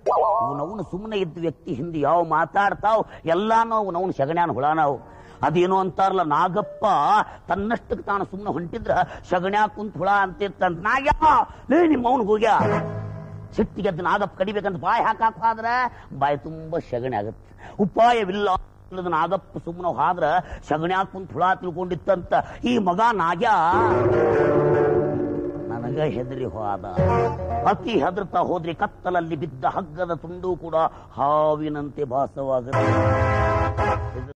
ಅವನವನು ಸುಮ್ಮನೆ ಇದ್ದ ವ್ಯಕ್ತಿ ಹಿಂದೆ ಯಾವ ಮಾತಾಡ್ತಾವ್ ಎಲ್ಲಾನು ಅವನವನು ಶಗಣ್ಯಾನ ಹುಳಾನಾವ್ ಅದೇನೋ ಅಂತಾರಲ್ಲ ನಾಗಪ್ಪ ತನ್ನಷ್ಟಕ್ಕೆ ತಾನು ಸುಮ್ಮನೆ ಹೊಂಟಿದ್ರ ಶಗಣ್ಯಾ ಕುಂತ ಹುಳ ಅಂತಿರ್ತಂತ ನಾಗ್ಯ ಲೇ ನಿಮ್ಮ ಅವನು ಹೋಗ್ಯ ಸಿಟ್ಟಿಗೆ ಅದ್ ನಾಗಪ್ಪ ಕಡಿಬೇಕಂತ ಬಾಯಿ ಹಾಕಾಕ ಆದ್ರ ಬಾಯಿ ತುಂಬಾ ಶಗಣಿ ಆಗತ್ತೆ ಉಪಾಯವಿಲ್ಲ ಇಲ್ಲದ ನಾಗಪ್ಪ ಸುಮ್ಮನೆ ಹಾದ್ರ ಶಗಣ್ಯಾ ಕುಂತ ಹುಳ ತಿಳ್ಕೊಂಡಿತ್ತಂತ ಈ ಮಗ ನಾಗ್ಯ ನನಗ ಹೆದರಿ ಹೋದ ಅತಿ ಹೆದರ್ತಾ ಹೋದ್ರೆ ಕತ್ತಲಲ್ಲಿ ಬಿದ್ದ ಹಗ್ಗದ ತುಂಡು ಕೂಡ ಹಾವಿನಂತೆ ಭಾಸವಾಗುತ್ತೆ